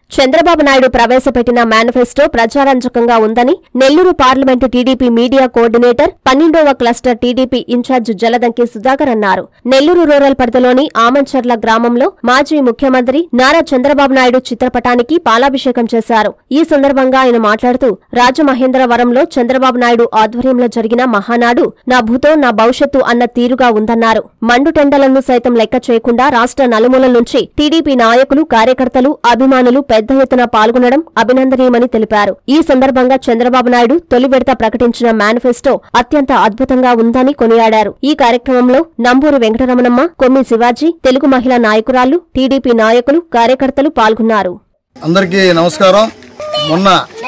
చంద్రబాబు నాయుడు ప్రవేశపెట్టిన మేనిఫెస్టో ప్రచారంజకంగా ఉందని Nellore parliament TDP media coordinator పన్నెండవ cluster TDP in-charge Jaladanki Sudhakar అన్నారు నెల్లూరు రూరల్ పరిధిలోని ఆమంచర్ల గ్రామంలో మాజీ ముఖ్యమంత్రి నారా చంద్రబాబు నాయుడు చిత్రపటానికి పాలాభిషేకం చేశారు ఈ సందర్భంగా ఆయన మాట్లాడుతూ రాజమహేంద్రవరంలో చంద్రబాబు నాయుడు ఆధ్వర్యంలో జరిగిన మహానాడు నా భూతో నా భవిష్యత్తు అన్న తీరుగా ఉందన్నారు మండు టెండలను సైతం లెక్క చేయకుండా రాష్ట్ర నలుమూలల నుంచి టీడీపీ నాయకులు కార్యకర్తలు అభిమానులు పెద్ద ఎత్తున పాల్గొనడం అభినందనీయమని తెలిపారు ఈ సందర్భంగా చంద్రబాబు నాయుడు తొలి విడత ప్రకటించిన మేనిఫెస్టో అత్యంత అద్భుతంగా ఉందని కొనియాడారు ఈ కార్యక్రమంలో నంబూరి వెంకటరమణమ్మ కొమ్మి శివాజీ తెలుగు మహిళా నాయకురాళ్లు టీడీపీ నాయకులు కార్యకర్తలు పాల్గొన్నారు అందరికీ నమస్కారం మొన్న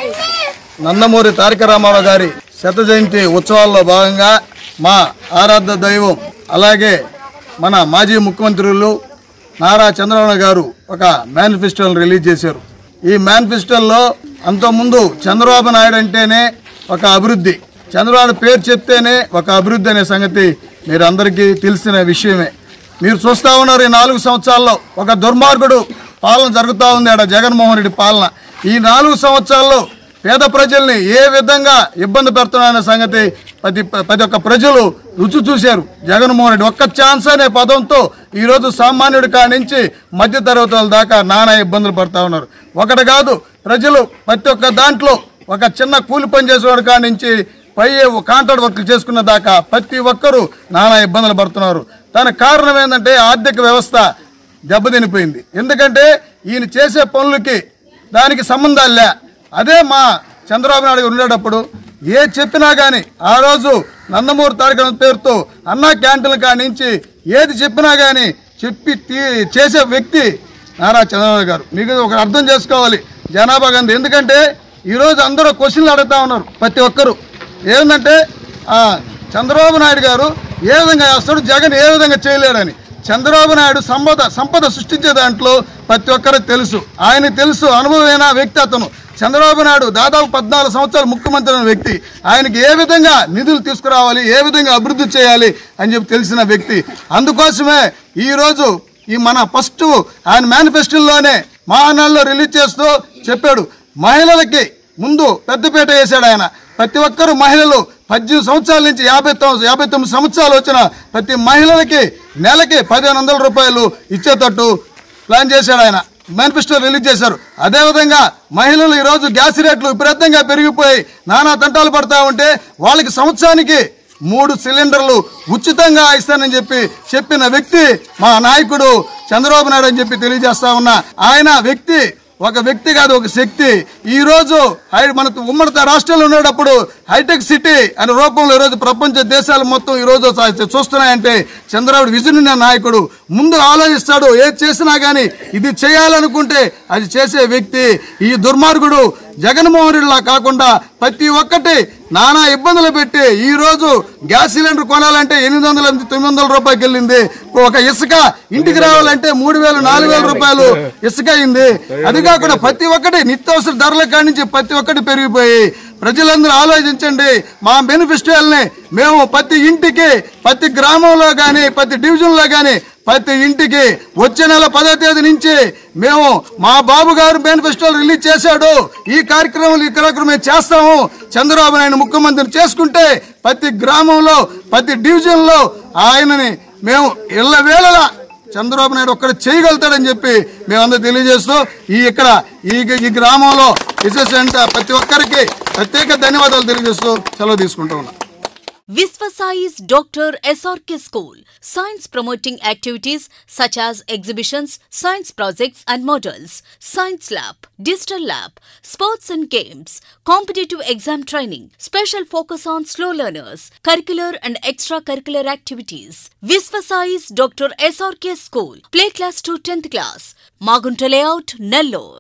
నందమూరి తారక రామారావు గారి శత జయంతి ఉత్సవాల్లో భాగంగా మా ఆరాధ్య దైవం అలాగే మన మాజీ ముఖ్యమంత్రులు నారా చంద్రబాబు గారు ఒక మేనిఫెస్టోని రిలీజ్ చేశారు ఈ మేనిఫెస్టోలో అంతకుముందు చంద్రబాబు నాయుడు అంటేనే ఒక అభివృద్ధి చంద్రబాబు పేరు చెప్తేనే ఒక అభివృద్ధి అనే సంగతి మీరు అందరికీ తెలిసిన విషయమే మీరు చూస్తా ఉన్నారు ఈ నాలుగు సంవత్సరాల్లో ఒక దుర్మార్గుడు పాలన జరుగుతూ ఉంది ఆడ జగన్మోహన్ రెడ్డి పాలన ఈ నాలుగు సంవత్సరాల్లో పేద ప్రజల్ని ఏ విధంగా ఇబ్బంది పెడుతున్నారనే సంగతి ప్రతి ప్రతి ఒక్క ప్రజలు రుచి చూశారు జగన్మోహన్ రెడ్డి ఒక్క ఛాన్స్ అనే పదంతో ఈరోజు సామాన్యుడి కానించి మధ్య తరగతుల దాకా నానా ఇబ్బందులు పడుతూ ఉన్నారు ఒకటి కాదు ప్రజలు ప్రతి ఒక్క దాంట్లో ఒక చిన్న కూలి పని చేసేవాడు కానించి పై కాంట్రాక్ట్ వర్క్ చేసుకున్న దాకా ప్రతి ఒక్కరూ నానా ఇబ్బందులు పడుతున్నారు దానికి కారణం ఏంటంటే ఆర్థిక వ్యవస్థ దెబ్బతినిపోయింది ఎందుకంటే ఈయన చేసే పనులకి దానికి సంబంధాలు లే అదే మా చంద్రబాబు నాయుడు గారు ఉండేటప్పుడు ఏ చెప్పినా కానీ ఆ రోజు నందమూరి తారక పేరుతో అన్నా క్యాంటీన్ల కానించి ఏది చెప్పినా కానీ చెప్పి తీ- చేసే వ్యక్తి నారా చంద్రబాబు గారు మీకు ఒక అర్థం చేసుకోవాలి జనాభా గంధ ఎందుకంటే ఈరోజు అందరూ క్వశ్చన్లు అడుగుతా ఉన్నారు ప్రతి ఒక్కరు ఏంటంటే ఆ, చంద్రబాబు నాయుడు గారు ఏ విధంగా చేస్తాడు జగన్ ఏ విధంగా చేయలేడని చంద్రబాబు నాయుడు సంపద సంపద సృష్టించే దాంట్లో ప్రతి ఒక్కరికి తెలుసు ఆయన తెలుసు అనుభవమైన వ్యక్తి అతను చంద్రబాబు నాయుడు దాదాపు పద్నాలుగు సంవత్సరాలు ముఖ్యమంత్రి అయిన వ్యక్తి ఆయనకి ఏ విధంగా నిధులు తీసుకురావాలి ఏ విధంగా అభివృద్ధి చేయాలి అని చెప్పి తెలిసిన వ్యక్తి అందుకోసమే ఈరోజు ఈ మన ఫస్ట్ ఆయన మేనిఫెస్టోలోనే మహానాడులో రిలీజ్ చేస్తూ చెప్పాడు మహిళలకి ముందు పెద్దపీట వేశాడు ఆయన ప్రతి ఒక్కరు మహిళలు పద్దెనిమిది సంవత్సరాల నుంచి యాభై తొమ్మిది యాభై తొమ్మిది సంవత్సరాలు వచ్చిన ప్రతి మహిళలకి నెలకి పదిహేను వందల రూపాయలు ఇచ్చేటట్టు ప్లాన్ చేశాడు ఆయన మేనిఫెస్టో రిలీజ్ చేశారు అదేవిధంగా మహిళలు ఈరోజు గ్యాస్ రేట్లు విపరీతంగా పెరిగిపోయి నానా తంటాలు పడతా ఉంటే వాళ్ళకి సంవత్సరానికి మూడు సిలిండర్లు ఉచితంగా ఇస్తానని చెప్పి చెప్పిన వ్యక్తి మా నాయకుడు చంద్రబాబు నాయుడు అని చెప్పి తెలియజేస్తా ఉన్నా ఆయన వ్యక్తి ఒక వ్యక్తి కాదు ఒక శక్తి ఈ రోజు హై- మన ఉమ్మడి రాష్ట్రంలో ఉండేటప్పుడు హైటెక్ సిటీ అనే రూపంలో ఈరోజు ప్రపంచ దేశాలు మొత్తం ఈ రోజు చ- చూస్తున్నాయంటే చంద్రబాబు విజన్ ఉన్న నాయకుడు ముందు ఆలోచిస్తాడు ఏది చేసినా కానీ ఇది చేయాలనుకుంటే అది చేసే వ్యక్తి ఈ దుర్మార్గుడు జగన్మోహన్ రెడ్డిలా కాకుండా ప్రతి ఒక్కటి నానా ఇబ్బందులు పెట్టి ఈ రోజు గ్యాస్ సిలిండర్ కొనాలంటే ఎనిమిది వందల నుంచి తొమ్మిది వందల రూపాయలకి వెళ్ళింది ఒక ఇసుక ఇంటికి రావాలంటే మూడు వేలు నాలుగు వేల రూపాయలు ఇసుక అయింది అది కాకుండా ప్రతి ఒక్కటి నిత్యావసర ధరల కాడి నుంచి ప్రతి ఒక్కటి పెరిగిపోయి ప్రజలందరూ ఆలోచించండి మా బెనిఫిషియల్ని మేము ప్రతి ఇంటికి ప్రతి గ్రామంలో కానీ ప్రతి డివిజన్లో కానీ ప్రతి ఇంటికి వచ్చే నెల పదో తేదీ నుంచి మేము మా బాబు గారు మేనిఫెస్టో రిలీజ్ చేశాడు ఈ కార్యక్రమాలు ఈ కార్యక్రమం మేము చేస్తాము చంద్రబాబు నాయుడు ముఖ్యమంత్రిని చేసుకుంటే ప్రతి గ్రామంలో ప్రతి డివిజన్లో ఆయనని మేము ఇళ్ళ వేళలా చంద్రబాబు నాయుడు ఒక్కడ చేయగలుగుతాడని చెప్పి మేమందరూ తెలియజేస్తూ ఈ ఇక్కడ ఈ ఈ గ్రామంలో విశేష ప్రతి ఒక్కరికి ప్రత్యేక ధన్యవాదాలు తెలియజేస్తూ సెలవు తీసుకుంటూ ఉన్నాం Visvasai's Dr. SRK School. Science promoting activities such as exhibitions, science projects and models, science lab, digital lab, sports and games, competitive exam training, special focus on slow learners, curricular and extracurricular activities. Visvasai's Dr. SRK School. Play class to 10th class. Magunta layout, Nellore.